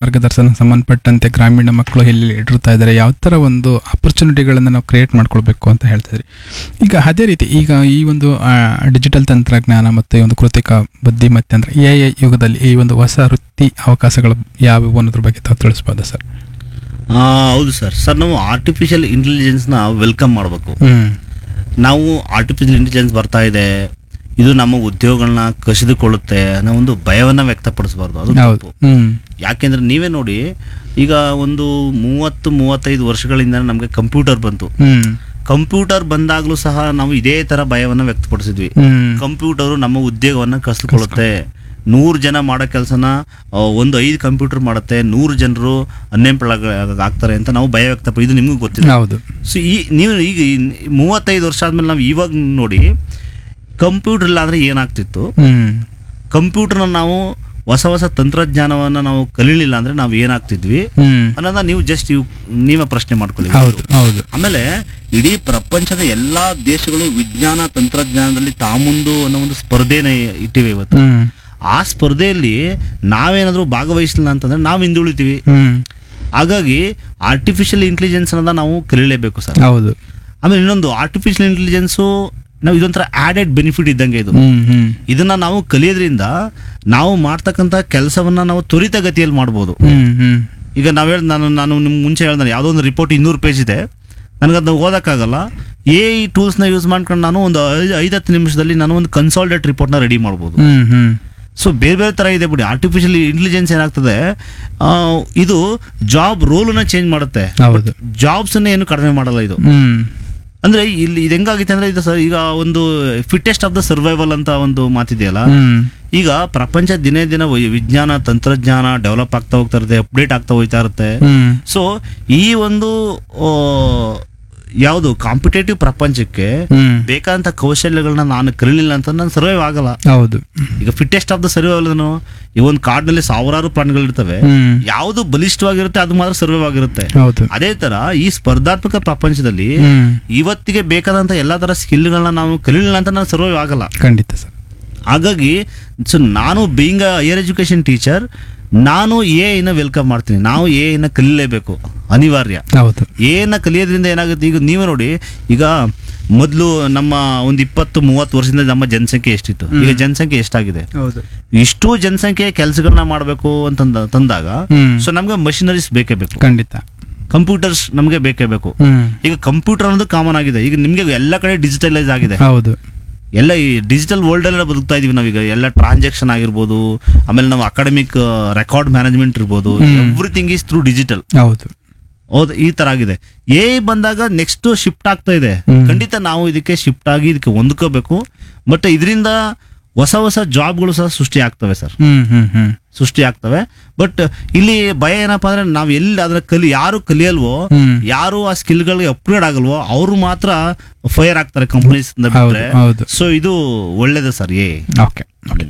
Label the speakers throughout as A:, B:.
A: ಮಾರ್ಗದರ್ಶನ ಸಂಬಂಧಪಟ್ಟಂತೆ ಗ್ರಾಮೀಣ ಮಕ್ಕಳು ಎಲ್ಲಿ ಇಡಿರ್ತಾ ಇದ್ದಾರೆ ಯಾವ ಥರ ಒಂದು ಆಪರ್ಚುನಿಟಿಗಳನ್ನು ನಾವು ಕ್ರಿಯೇಟ್ ಮಾಡ್ಕೊಳ್ಬೇಕು ಅಂತ ಹೇಳ್ತಿದ್ರಿ ಈಗ ಅದೇ ರೀತಿ ಈಗ ಈ ಒಂದು ಡಿಜಿಟಲ್ ತಂತ್ರಜ್ಞಾನ ಮತ್ತು ಈ ಒಂದು ಕೃತಿಕ ಬುದ್ಧಿಮತ್ತೆ ಅಂದರೆ ಎ ಐ ಯುಗದಲ್ಲಿ ಈ ಒಂದು ಹೊಸ ವೃತ್ತಿ ಅವಕಾಶಗಳು ಯಾವುವು ಅನ್ನೋದ್ರ ಬಗ್ಗೆ ತಾವು ತಿಳಿಸ್ಬೋದಾ ಸರ್
B: ಆ, ಹೌದು ಸರ್ ಸರ್ ನಾವು ಆರ್ಟಿಫಿಷಿಯಲ್ ಇಂಟೆಲಿಜೆನ್ಸ್ನ ವೆಲ್ಕಮ್ ಮಾಡಬೇಕು
A: ಹ್ಮ್
B: ನಾವು ಆರ್ಟಿಫಿಷಿಯಲ್ ಇಂಟೆಲಿಜೆನ್ಸ್ ಬರ್ತಾ ಇದೆ ಇದು ನಮ್ಮ ಉದ್ಯೋಗಗಳನ್ನ ಕಸಿದುಕೊಳ್ಳುತ್ತೆ ಅನ್ನೋ ಒಂದು ಭಯವನ್ನ ವ್ಯಕ್ತಪಡಿಸಬಾರ್ದು ಅದು
A: ಹೌದು
B: ತಪ್ಪು.
A: ಹ್ಮ್
B: ಯಾಕೆಂದ್ರೆ ನೀವೇ ನೋಡಿ ಈಗ ಒಂದು ಮೂವತ್ತು ಮೂವತ್ತೈದು ವರ್ಷಗಳಿಂದ ನಮಗೆ ಕಂಪ್ಯೂಟರ್ ಬಂತು
A: ಹ್ಮ್
B: ಕಂಪ್ಯೂಟರ್ ಬಂದಾಗಲೂ ಸಹ ನಾವು ಇದೇ ತರ ಭಯವನ್ನ ವ್ಯಕ್ತಪಡಿಸಿದ್ವಿ
A: ಹ್ಮ್
B: ಕಂಪ್ಯೂಟರು ನಮ್ಮ ಉದ್ಯೋಗವನ್ನ ಕಸಿದುಕೊಳ್ಳುತ್ತೆ ನೂರು ಜನ ಮಾಡೋ ಕೆಲಸನ ಒಂದು ಐದು ಕಂಪ್ಯೂಟರ್ ಮಾಡುತ್ತೆ ನೂರು ಜನರು ಅನ್ಎಂಪ್ಲಾಯ್ ಆಗ್ತಾರೆ ಅಂತ ನಾವು ಭಯ ವ್ಯಕ್ತಪ ಇದು ನಿಮಗೂ ಗೊತ್ತಿದೆ
A: ಹೌದು
B: ಸೊ ಈ ನೀವು ಈಗ ಈ ಮೂವತ್ತೈದು ವರ್ಷ ಆದ್ಮೇಲೆ ನಾವು ಇವಾಗ ನೋಡಿ ಕಂಪ್ಯೂಟರ್ ಇಲ್ಲ ಅಂದ್ರೆ ಏನಾಗ್ತಿತ್ತು
A: ಹ್ಮ್
B: ಕಂಪ್ಯೂಟರ್ನ ನಾವು ಹೊಸ ಹೊಸ ತಂತ್ರಜ್ಞಾನವನ್ನ ನಾವು ಕಲೀಲಿಲ್ಲ ಅಂದ್ರೆ ನಾವು ಏನಾಗ್ತಿದ್ವಿ
A: ಹ್ಮ್
B: ಅನ್ನೋದನ್ನ ನೀವು ಜಸ್ಟ್ ನೀವೇ ಪ್ರಶ್ನೆ ಮಾಡ್ಕೊಳ್ಳಿ
A: ಹೌದು ಹೌದು
B: ಆಮೇಲೆ ಇಡೀ ಪ್ರಪಂಚದ ಎಲ್ಲಾ ದೇಶಗಳು ವಿಜ್ಞಾನ ತಂತ್ರಜ್ಞಾನದಲ್ಲಿ ತಾಮುಂದು ಅನ್ನೋ ಒಂದು ಸ್ಪರ್ಧೆನ ಇಟ್ಟಿವೆ ಇವತ್ತು
A: ಹ್ಮ್
B: ಆ ಸ್ಪರ್ಧೆಯಲ್ಲಿ ನಾವೇನಾದ್ರೂ ಭಾಗವಹಿಸಲಿಲ್ಲ ಅಂತಂದ್ರೆ ನಾವು ಹಿಂದುಳಿತೀವಿ
A: ಹ್ಮ್
B: ಹಾಗಾಗಿ ಆರ್ಟಿಫಿಷಿಯಲ್ ಇಂಟೆಲಿಜೆನ್ಸ್ ಅನ್ನೋದ ನಾವು ಕಲೀಲೇಬೇಕು ಸರ್
A: ಹೌದು
B: ಆಮೇಲೆ ಇನ್ನೊಂದು ಆರ್ಟಿಫಿಷಿಯಲ್ ಇಂಟೆಲಿಜೆನ್ಸು ನಾವು ಇದೊಂಥರ ಆಡೆಡ್ ಬೆನಿಫಿಟ್ ಇದ್ದಂಗೆ ಇದು
A: ಹ್ಮ್ ಹ್ಮ್
B: ಇದನ್ನ ನಾವು ಕಲಿಯೋದ್ರಿಂದ ನಾವು ಮಾಡ್ತಕ್ಕಂಥ ಕೆಲಸವನ್ನ ನಾವು ತ್ವರಿತಗತಿಯಲ್ಲಿ ಮಾಡ್ಬೋದು
A: ಹ್ಮ್ ಹ್ಮ್
B: ಈಗ ನಾವು ಹೇಳಿ ನಾನು ನಾನು ನಿಮ್ಗೆ ಮುಂಚೆ ಹೇಳ್ದೆ ಯಾವುದೋ ಒಂದು ರಿಪೋರ್ಟ್ ಇನ್ನೂರು ಪೇಜ್ ಇದೆ ನನಗದನ್ನ ಓದೋಕ್ಕಾಗಲ್ಲ ಎ ಈ ಟೂಲ್ಸ್ನ ಯೂಸ್ ಮಾಡ್ಕೊಂಡು ನಾನು ಒಂದು ಐದು ಐದತ್ತು ನಿಮಿಷದಲ್ಲಿ ನಾನು ಒಂದು ಕನ್ಸಾಲ್ಟೇಟ್ ರಿಪೋರ್ಟ್ನ ರೆಡಿ ಮಾಡ್ಬೋದು
A: ಹ್ಮ್ ಹ್ಮ್
B: ಸೊ ಬೇರೆ ಬೇರೆ ಥರ ಇದೆ ಬಿಡಿ ಆರ್ಟಿಫಿಷಿಯಲ್ ಇಂಟೆಲಿಜೆನ್ಸ್ ಏನಾಗ್ತದೆ ಆ, ಇದು ಜಾಬ್ ರೋಲನ್ನ ಚೇಂಜ್ ಮಾಡುತ್ತೆ
A: ಹೌದು
B: ಜಾಬ್ಸನ್ನ ಏನು ಕಡಿಮೆ ಮಾಡಲ್ಲ ಇದು
A: ಹ್ಮ್
B: ಅಂದ್ರೆ ಇಲ್ಲಿ ಇದು ಹೆಂಗಾಗಿದೆ ಅಂದ್ರೆ ಇದು ಸರ್ ಈಗ ಒಂದು ಫಿಟ್ಟೆಸ್ಟ್ ಆಫ್ ದ ಸರ್ವೈವಲ್ ಅಂತ ಒಂದು ಮಾತಿದೆಯಲ್ಲ
A: ಹ್ಮ್
B: ಈಗ ಪ್ರಪಂಚ ದಿನೇ ದಿನ ವೈ- ವಿಜ್ಞಾನ ತಂತ್ರಜ್ಞಾನ ಡೆವಲಪ್ ಆಗ್ತಾ ಹೋಗ್ತಾ ಇರುತ್ತೆ ಅಪ್ಡೇಟ್ ಆಗ್ತಾ ಹೋಗ್ತಾ ಇರುತ್ತೆ
A: ಹ್ಮ್
B: ಸೊ ಈ ಒಂದು ಯಾವುದು ಕಾಂಪಿಟೇಟಿವ್ ಪ್ರಪಂಚಕ್ಕೆ
A: ಹ್ಮ್
B: ಬೇಕಾದಂತ ಕೌಶಲ್ಯಗಳನ್ನ ನಾನು ಕಲಿಲಿಲ್ಲ ಅಂತ ನಾನು ಸರ್ವೈವ್ ಆಗಲ್ಲ
A: ಹೌದು
B: ಈಗ ಫಿಟ್ಟೆಸ್ಟ್ ಆಫ್ ದ ಸರ್ವೈವಲ್ ಈ ಒಂದು ಕಾಡಿನಲ್ಲಿ ಸಾವಿರಾರು ಪ್ರಾಣಿಗಳಿರ್ತವೆ
A: ಹ್ಮ್
B: ಯಾವುದು ಬಲಿಷ್ಠವಾಗಿರುತ್ತೆ ಅದು ಮಾತ್ರ ಸರ್ವೈವ್ ಆಗಿರುತ್ತೆ
A: ಹೌದು
B: ಅದೇ ತರ ಈ ಸ್ಪರ್ಧಾತ್ಮಕ ಪ್ರಪಂಚದಲ್ಲಿ
A: ಹ್ಮ್
B: ಇವತ್ತಿಗೆ ಬೇಕಾದಂತ ಎಲ್ಲಾ ತರ ಸ್ಕಿಲ್ಗಳನ್ನ ನಾವು ಕಲಿಲಿಲ್ಲ ಅಂತ ನಾನು ಸರ್ವೈವ್ ಆಗಲ್ಲ
A: ಖಂಡಿತ ಸರ್
B: ಹಾಗಾಗಿ ಸೊ ನಾನು ಬೀಯಿಂಗ್ ಹೈಯರ್ ಎಜುಕೇಶನ್ ಟೀಚರ್ ನಾನು ಎ ನ ವೆಲ್ಕಮ್ ಮಾಡ್ತೀನಿ ನಾವು ಎ ನ ಕಲಿಲೇಬೇಕು ಅನಿವಾರ್ಯ
A: ಹೌದು
B: ಎ ನ ಕಲಿಯೋದ್ರಿಂದ ಏನಾಗುತ್ತೆ ಈಗ ನೀವೇ ನೋಡಿ ಈಗ ಮೊದಲು ನಮ್ಮ ಒಂದು ಇಪ್ಪತ್ತು ಮೂವತ್ತು ವರ್ಷದಿಂದ ನಮ್ಮ ಜನಸಂಖ್ಯೆ ಎಷ್ಟಿತ್ತು ಈಗ ಜನಸಂಖ್ಯೆ ಎಷ್ಟಾಗಿದೆ
A: ಹೌದು
B: ಇಷ್ಟು ಜನಸಂಖ್ಯೆ ಕೆಲಸಗಳನ್ನ ಮಾಡಬೇಕು ಅಂತಂದ ತಂದಾಗ
A: ಹ್ಮ್
B: ಸೊ ನಮ್ಗೆ ಮಷಿನರೀಸ್ ಬೇಕೇ ಬೇಕು
A: ಖಂಡಿತ
B: ಕಂಪ್ಯೂಟರ್ಸ್ ನಮಗೆ ಬೇಕೇ ಬೇಕು
A: ಹ್ಮ್
B: ಈಗ ಕಂಪ್ಯೂಟರ್ ಅನ್ನೋದು ಕಾಮನ್ ಆಗಿದೆ ಈಗ ನಿಮ್ಗೆ ಎಲ್ಲ ಕಡೆ ಡಿಜಿಟಲೈಸ್ ಆಗಿದೆ
A: ಹೌದು
B: ಎಲ್ಲ ಈ ಡಿಜಿಟಲ್ ವರ್ಲ್ಡ್ ಎಲ್ಲ ಬದುಕ್ತಾ ಇದೀವಿ ನಾವೀಗ ಎಲ್ಲ ಟ್ರಾನ್ಸಾಕ್ಷನ್ ಆಗಿರ್ಬೋದು ಆಮೇಲೆ ನಾವು ಅಕಾಡೆಮಿಕ್ ರೆಕಾರ್ಡ್ ಮ್ಯಾನೇಜ್ಮೆಂಟ್ ಇರ್ಬೋದು ಎವ್ರಿಥಿಂಗ್ ಈಸ್ ಥ್ರೂ ಡಿಜಿಟಲ್
A: ಹೌದು
B: ಹೌದು ಈ ತರ ಆಗಿದೆ ಎ ಬಂದಾಗ ನೆಕ್ಸ್ಟ್ ಶಿಫ್ಟ್ ಆಗ್ತಾ ಇದೆ
A: ಹ್ಮ್.
B: ಖಂಡಿತ ನಾವು ಇದಕ್ಕೆ ಶಿಫ್ಟ್ ಆಗಿ ಇದಕ್ಕೆ ಹೊಂದ್ಕೋಬೇಕು ಬಟ್ ಇದರಿಂದ ಹೊಸ ಹೊಸ ಜಾಬ್ಗಳು ಸಹ ಸೃಷ್ಟಿ ಆಗ್ತವೆ ಸರ್
A: ಹ್ಮ್ ಹ್ಮ್ ಹ್ಮ್
B: ಸೃಷ್ಟಿ ಆಗ್ತವೆ ಬಟ್ ಇಲ್ಲಿ ಭಯ ಏನಪ್ಪಾ ಅಂದ್ರೆ ನಾವು ಎಲ್ಲಿ ಅದನ್ನ ಕಲಿ ಯಾರು ಕಲಿಯಲ್ವೋ
A: ಹ್ಮ್
B: ಯಾರು ಆ ಸ್ಕಿಲ್ಗಳಿಗೆ ಅಪ್ಗ್ರೇಡ್ ಆಗಲ್ವೋ ಅವರು ಮಾತ್ರ ಫೈರ್ ಆಗ್ತಾರೆ ಕಂಪನೀಸ್
A: ಹೌದು
B: ಬಿಟ್ರೆ
A: ಹೌದು
B: ಸೊ ಇದು ಒಳ್ಳೇದು ಸರ್ ಏ
A: ಓಕೆ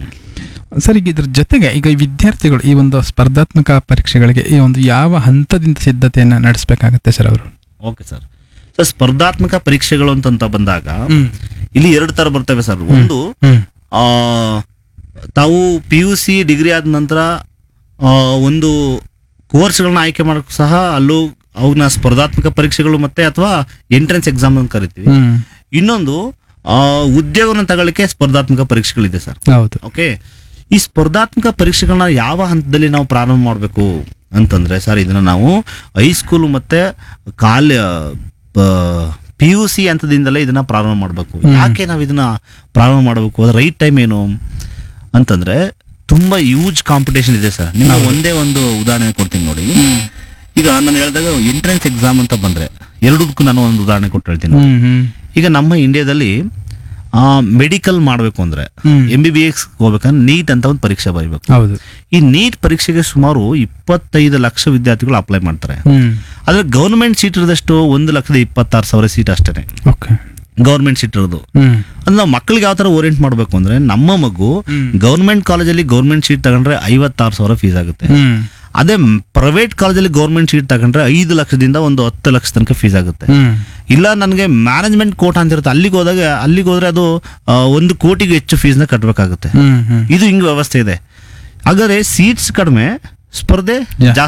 A: ಸರ್ ಈಗ ಇದ್ರ ಜೊತೆಗೆ ಈಗ ಈ ವಿದ್ಯಾರ್ಥಿಗಳು ಈ ಒಂದು ಸ್ಪರ್ಧಾತ್ಮಕ ಪರೀಕ್ಷೆಗಳಿಗೆ ಈ ಒಂದು ಯಾವ ಹಂತದಿಂದ ಸಿದ್ಧತೆಯನ್ನ ನಡೆಸಬೇಕಾಗತ್ತೆ ಸರ್ ಅವರು
B: ಓಕೆ ಸರ್ ಸರ್ ಸ್ಪರ್ಧಾತ್ಮಕ ಪರೀಕ್ಷೆಗಳು ಅಂತಂತ ಬಂದಾಗ ಇಲ್ಲಿ ಎರಡು ತರ ಬರ್ತವೆ ಸರ್ ಒಂದು
A: ಹ್ಮ್
B: ಆ, ತಾವು ಪಿ ಯು ಸಿ ಡಿಗ್ರಿ ಆದ ನಂತರ ಆ, ಒಂದು ಕೋರ್ಸ್ಗಳನ್ನ ಆಯ್ಕೆ ಮಾಡೋಕ್ಕೂ ಸಹ ಅಲ್ಲೂ ಅವನ್ನ ಸ್ಪರ್ಧಾತ್ಮಕ ಪರೀಕ್ಷೆಗಳು ಮತ್ತೆ ಅಥವಾ ಎಂಟ್ರೆನ್ಸ್ ಎಕ್ಸಾಮ್ ಅಂತ ಕರಿತೀವಿ
A: ಹ್ಮ್
B: ಇನ್ನೊಂದು ಆ, ಉದ್ಯೋಗವನ್ನು ತಗೊಳ್ಳಿಕ್ಕೆ ಸ್ಪರ್ಧಾತ್ಮಕ ಪರೀಕ್ಷೆಗಳಿದೆ ಸರ್
A: ಹೌದು
B: ಓಕೆ ಈ ಸ್ಪರ್ಧಾತ್ಮಕ ಪರೀಕ್ಷೆಗಳನ್ನ ಯಾವ ಹಂತದಲ್ಲಿ ನಾವು ಪ್ರಾರಂಭ ಮಾಡಬೇಕು ಅಂತಂದ್ರೆ ಸರ್ ಇದನ್ನ ನಾವು ಹೈಸ್ಕೂಲ್ ಮತ್ತೆ ಕಾಲ ಪಿ ಯು ಸಿ ಹಂತದಿಂದಲೇ ಇದನ್ನ ಪ್ರಾರಂಭ ಮಾಡಬೇಕು ಯಾಕೆ ನಾವು ಇದನ್ನ ಪ್ರಾರಂಭ ಮಾಡಬೇಕು ಅದ್ರ ರೈಟ್ ಟೈಮ್ ಏನು ಅಂತಂದ್ರೆ ತುಂಬಾ ಯೂಜ್ ಕಾಂಪಿಟೇಷನ್ ಇದೆ ಸರ್ ನಿಮ್ಗೆ ಒಂದೇ ಒಂದು ಉದಾಹರಣೆ ಕೊಡ್ತೀನಿ ನೋಡಿ ಈಗ ನಾನು ಹೇಳಿದಾಗ ಎಂಟ್ರೆನ್ಸ್ ಎಕ್ಸಾಮ್ ಅಂತ ಬಂದ್ರೆ ಎರಡಕ್ಕೂ ನಾನು ಒಂದು ಉದಾಹರಣೆ ಕೊಟ್ಟು ಹೇಳ್ತೀನಿ
A: ಹ್ಮ್ ಹ್ಮ್
B: ಈಗ ನಮ್ಮ ಇಂಡಿಯಾದಲ್ಲಿ ಮೆಡಿಕಲ್ ಮಾಡಬೇಕು ಅಂದ್ರೆ
A: ಹ್ಮ್.
B: ಎಂ ಬಿ ಬಿ ಎಕ್ಸ್ ಹೋಗ್ಬೇಕಂದ್ರೆ ನೀಟ್ ಅಂತ ಒಂದು ಪರೀಕ್ಷೆ ಬರೀಬೇಕು
A: ಹೌದು
B: ಈ ನೀಟ್ ಪರೀಕ್ಷೆಗೆ ಸುಮಾರು ಇಪ್ಪತ್ತೈದು ಲಕ್ಷ ವಿದ್ಯಾರ್ಥಿಗಳು ಅಪ್ಲೈ ಮಾಡ್ತಾರೆ
A: ಹ್ಮ್
B: ಆದ್ರೆ ಗೌರ್ಮೆಂಟ್ ಸೀಟ್ ಇರೋದಷ್ಟು ಒಂದು ಲಕ್ಷದ ಇಪ್ಪತ್ತಾರು ಸಾವಿರ ಸೀಟ್ ಅಷ್ಟೇ
A: ಓಕೆ
B: ಗೌರ್ಮೆಂಟ್ ಸೀಟ್ ಇರೋದು
A: ಹ್ಮ್
B: ಅಂದ್ರೆ ನಾವು ಮಕ್ಕಳಿಗೆ ಯಾವ ತರ ಓರಿಯೆಂಟ್ ಮಾಡಬೇಕು ಅಂದ್ರೆ ನಮ್ಮ ಮಗು
A: ಹ್ಮ್.
B: ಗೌರ್ಮೆಂಟ್ ಕಾಲೇಜಲ್ಲಿ ಗೌರ್ಮೆಂಟ್ ಸೀಟ್ ತಗೊಂಡ್ರೆ ಐವತ್ತಾರು ಸಾವಿರ ಫೀಸ್ ಆಗುತ್ತೆ
A: ಹ್ಮ್
B: ಅದೇ ಪ್ರೈವೇಟ್ ಕಾಲೇಜಲ್ಲಿ ಗೌರ್ಮೆಂಟ್ ಸೀಟ್ ತಗೊಂಡ್ರೆ ಐದು ಲಕ್ಷದಿಂದ ಒಂದು ಹತ್ತು ಲಕ್ಷ ತನಕ ಫೀಸ್ ಆಗುತ್ತೆ
A: ಹ್ಮ್
B: ಇಲ್ಲ ನನಗೆ ಮ್ಯಾನೇಜ್ಮೆಂಟ್ ಕೋಟ ಅಂತ ಇರುತ್ತೆ ಅಲ್ಲಿಗೆ ಹೋದಾಗ ಅಲ್ಲಿಗೆ ಹೋದ್ರೆ ಅದು ಆ, ಒಂದು ಕೋಟಿಗೆ ಹೆಚ್ಚು ಫೀಸ್ನ ಕಟ್ಟಬೇಕಾಗುತ್ತೆ
A: ಹ್ಮ್ ಹ್ಮ್
B: ಇದು ಹಿಂಗ್ ವ್ಯವಸ್ಥೆ ಇದೆ ಹಾಗಾದ್ರೆ ಸೀಟ್ಸ್ ಕಡಿಮೆ ಸ್ಪರ್ಧೆ
A: Yeah.
B: ಜಾಸ್ತಿ